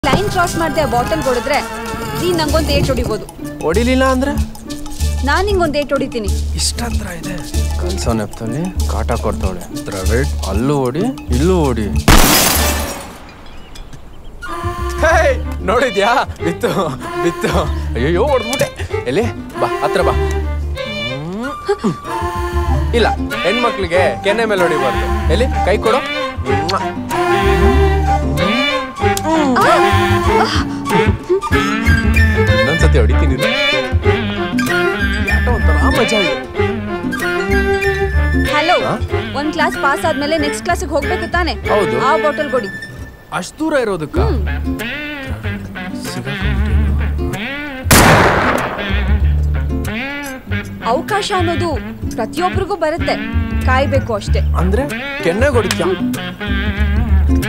Line cross ಮಾಡ್ದೆ bottle ಹೊಡೆದ್ರೆ ನೀನ್ ನಂಗೊಂದು ಏಟ್ ಹೊಡಿಬೋದು ಹೊಡಿಲಿಲ್ಲ ಅಂದ್ರೆ ನಾನ್ ನಿಂಗೊಂದು ಏಟ್ ಹೊಡಿತೀನಿ ಇಷ್ಟ ಹತ್ರ ಇದೆ ಕಲ್ಸೋ ನೆಪ್ತಲ್ಲಿ ಕಾಟ ಕೊಡ್ತಾವಳೆ ದ್ರವಿಡ್ ಅಲ್ಲೂ ಓಡಿ ಇಲ್ಲೂ ಓಡಿ ಹೇಯ್, ನೋಡಿದ್ಯಾ ಬಿತ್ತು ಬಿತ್ತು ಅಯ್ಯೋ ಹೊಡ್ಬಿಟ್ಟೆ ಎಲ್ಲಿ ಬಾ ಹತ್ರ ಬಾ ಹ್ಮ್. ಇಲ್ಲ ಹೆಣ್ಮಕ್ಳಿಗೆ ಕೆನ್ನೆ ಮೇಲೆ ಹೊಡಿಬಾರ್ದು ಎಲ್ಲಿ ಕೈ ಕೊಡು ಮ್ವಾ. ಇನ್ನೊಂದ್ಸತಿ ಹೊಡಿತೀನಿ ಇರು. ಆಟ ಒಂಥರ ಮಜಾ ಇದೆ ಹಲೋ ಹಾ? ಒಂದ್ ಕ್ಲಾಸ್ ಪಾಸ್ ಆದ್ಮೇಲೆ ನೆಕ್ಸ್ಟ್ ಕ್ಲಾಸಿಗೆ ಹೋಗ್ಬೇಕು ತಾನೆ ಹೌದು. ಆ ಬಾಟಲ್ ಕೊಡಿ ಅಷ್ಟು ದೂರ ಇರೋದಕ್ಕ ಅವಕಾಶ ಅನ್ನೋದು ಪ್ರತಿಯೊಬ್ಬರಿಗೂ ಬರುತ್ತೆ ಕಾಯ್ಬೇಕು ಅಷ್ಟೇ ಅಂದ್ರೆ ಕೆನ್ನೆ ಹೊಡಿತ್ಯಾ